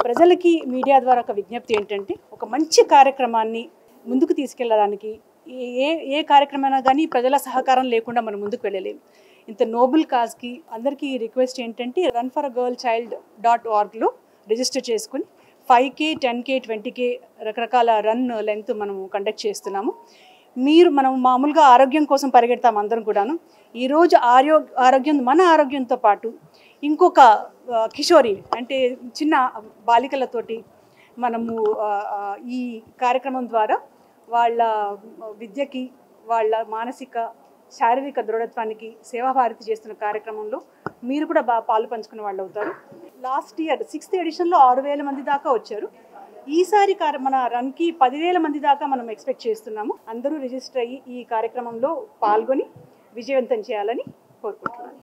ప్రజలకి మీడియా ద్వారా ఒక విజ్ఞప్తి ఏంటంటే ఒక మంచి కార్యక్రమాన్ని ముందుకు తీసుకెళ్ళడానికి ఏ- ఏ ఏ కార్యక్రమైనా కానీ ప్రజల సహకారం లేకుండా మనం ముందుకు వెళ్ళలేము ఇంత నోబుల్ కాజ్కి అందరికీ రిక్వెస్ట్ ఏంటంటే run for a girl child dot ఆర్గ్లో రిజిస్టర్ చేసుకుని five K ten K twenty K రకరకాల రన్ లెంత్ మనము కండక్ట్ చేస్తున్నాము మీరు మనం మామూలుగా ఆరోగ్యం కోసం పరిగెడతాం అందరం కూడాను ఈరోజు ఆరో ఆరోగ్యం మన ఆరోగ్యంతో పాటు ఇంకొక ఆ, కిషోరి అంటే చిన్న బాలికలతోటి మనము ఆ, ఆ, ఈ కార్యక్రమం ద్వారా వాళ్ళ విద్యకి వాళ్ళ మానసిక శారీరక దృఢత్వానికి సేవాభారతి చేస్తున్న కార్యక్రమంలో మీరు కూడా బాగా పాలు పంచుకునే వాళ్ళు అవుతారు లాస్ట్ ఇయర్ సిక్స్త్ ఎడిషన్లో ఆరు వేల మంది దాకా వచ్చారు ఈసారి కార్య మన రన్కి పదివేల మంది దాకా మనం ఎక్స్పెక్ట్ చేస్తున్నాము అందరూ రిజిస్టర్ అయ్యి ఈ కార్యక్రమంలో పాల్గొని విజయవంతం చేయాలని కోరుకుంటున్నాను